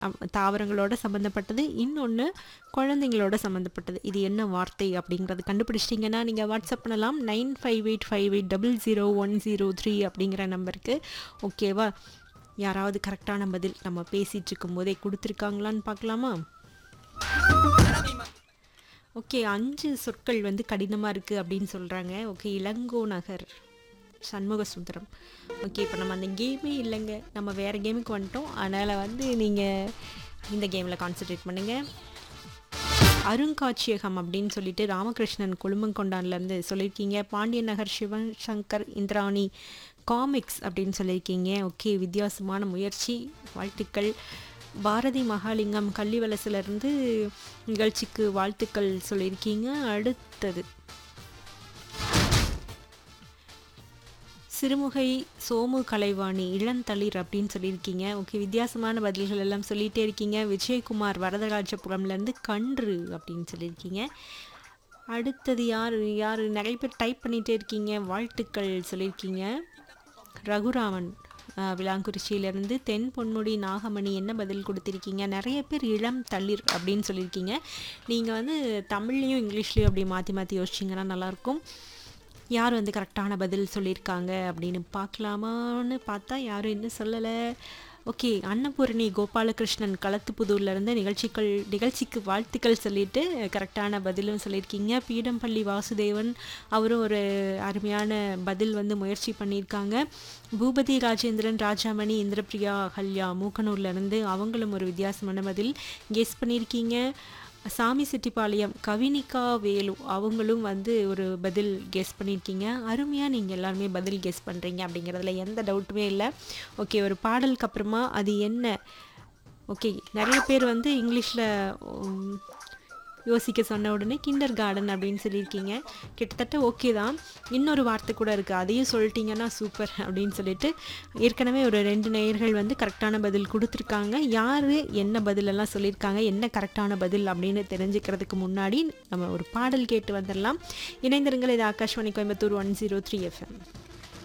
அம் தாவரங்களோட சம்மந்தப்பட்டது. இன்னொன்னு குழந்தைங்களோட சம்மந்தப்பட்டது. இது என்ன வார்த்தை அப்படிங்கிறது கண்டுபிடிச்சிட்டிங்கன்னா, நீங்க வாட்ஸ்அப் பண்ணலாம். 9585800103 அப்படிங்கிற நம்பருக்கு. ஓகேவா? யாராவது கரெக்ட்டான பதில் நம்ம பேசிட்டு இருக்கும்போதே குடுத்துருக்காங்களான்னு பார்க்கலாமா? ஓகே 5 சொற்கள் வந்து கடினமா இருக்கு அப்படின்னு சொல்றாங்க. ஓகே இளங்கோ நகர் சண்முக சுந்தரம். ஓகே இப்ப நம்ம அந்த கேமே இல்லங்க. நம்ம வேற கேமுக்கு வந்துட்டோம். அதனால வந்து நீங்க இந்த கேம்ல கான்சன்ட்ரேட் பண்ணுங்க. அருங்காட்சியகம் அப்படின்னு சொல்லிட்டு ராமகிருஷ்ணன் கொழுமங்கொண்டான்லேருந்து சொல்லியிருக்கீங்க. பாண்டியன் நகர் சிவன் சங்கர் இந்திராணி காமிக்ஸ் அப்படின்னு சொல்லியிருக்கீங்க. ஓகே வித்தியாசமான முயற்சி. வாழ்த்துக்கள். பாரதி மகாலிங்கம் கள்ளிவலசுலேருந்து நிகழ்ச்சிக்கு வாழ்த்துக்கள் சொல்லியிருக்கீங்க. அடுத்தது சிறுமுகை சோமு கலைவாணி இளந்தளிர் அப்படின்னு சொல்லியிருக்கீங்க. ஓகே வித்தியாசமான பதில்கள் எல்லாம் சொல்லிட்டே இருக்கீங்க. விஜயகுமார் வரதராஜபுரம்லேருந்து கன்று அப்படின்னு சொல்லியிருக்கீங்க. அடுத்தது யாரு யாரு நிறைய பேர் டைப் பண்ணிட்டே இருக்கீங்க. வாழ்த்துக்கள் சொல்லியிருக்கீங்க. ரகுராமன் அ விளாங்குறிச்சியிலேருந்து தென் பொன்முடி நாகமணி என்ன பதில் குடுத்திருக்கீங்க? நெறைய பேர் இளம் தளிர் அப்படின்னு சொல்லியிருக்கீங்க. நீங்க வந்து தமிழ்லயும், இங்கிலீஷ்லயும் அப்படி மாத்தி மாத்தி யோசிச்சீங்கன்னா நல்லாயிருக்கும். யார் வந்து கரெக்ட்டான பதில் சொல்லியிருக்காங்க அப்படின்னு பார்க்கலாமான்னு பார்த்தா யாரும் இன்னும் சொல்லல. ஓகே அன்னபூரணி கோபாலகிருஷ்ணன் களத்துப்புதூர்லேருந்து நிகழ்ச்சிகள் நிகழ்ச்சிக்கு வாழ்த்துக்கள் சொல்லிட்டு கரெக்ட்டான பதிலும் சொல்லியிருக்கீங்க. பீடம்பள்ளி வாசுதேவன் அவரும் ஒரு அருமையான பதில் வந்து முயற்சி பண்ணியிருக்காங்க. பூபதி ராஜேந்திரன், ராஜாமணி, இந்திரபிரியா அகல்யா மூக்கனூர்லேருந்து அவங்களும் ஒரு வித்தியாசமான பதில் கெஸ் பண்ணியிருக்கீங்க. சாமி செட்டிப்பாளையம் கவினிகா வேலு அவங்களும் வந்து ஒரு பதில் கெஸ் பண்ணியிருக்கீங்க. அருமையா நீங்க எல்லாருமே பதில் கெஸ் பண்றீங்க அப்படிங்கிறதுல எந்த டவுட்டுமே இல்ல. ஓகே ஒரு பாடலுக்கு அப்புறமா அது என்ன? ஓகே நெறைய பேர் வந்து இங்கிலீஷ்ல ம் யோசிக்க சொன்ன உடனே கிண்டர் கார்டன் அப்படின்னு சொல்லியிருக்கீங்க. கிட்டத்தட்ட ஓகே தான். இன்னொரு வார்த்தை கூட இருக்கு. அதையும் சொல்லிட்டீங்கன்னா சூப்பர் அப்படின்னு சொல்லிட்டு ஏற்கனவே ஒரு 2 நேயர்கள் வந்து கரெக்ட்டான பதில் குடுத்துருக்காங்க. யாரு என்ன பதிலெல்லாம் சொல்லியிருக்காங்க? என்ன கரெக்ட்டான பதில் அப்படின்னு தெரிஞ்சுக்கிறதுக்கு முன்னாடி நம்ம ஒரு பாடல் கேட்டு வந்துரலாம். இணைந்திருங்கள். இது ஆகாஷ்வாணி கோயம்புத்தூர் 103 எஃப்எம்.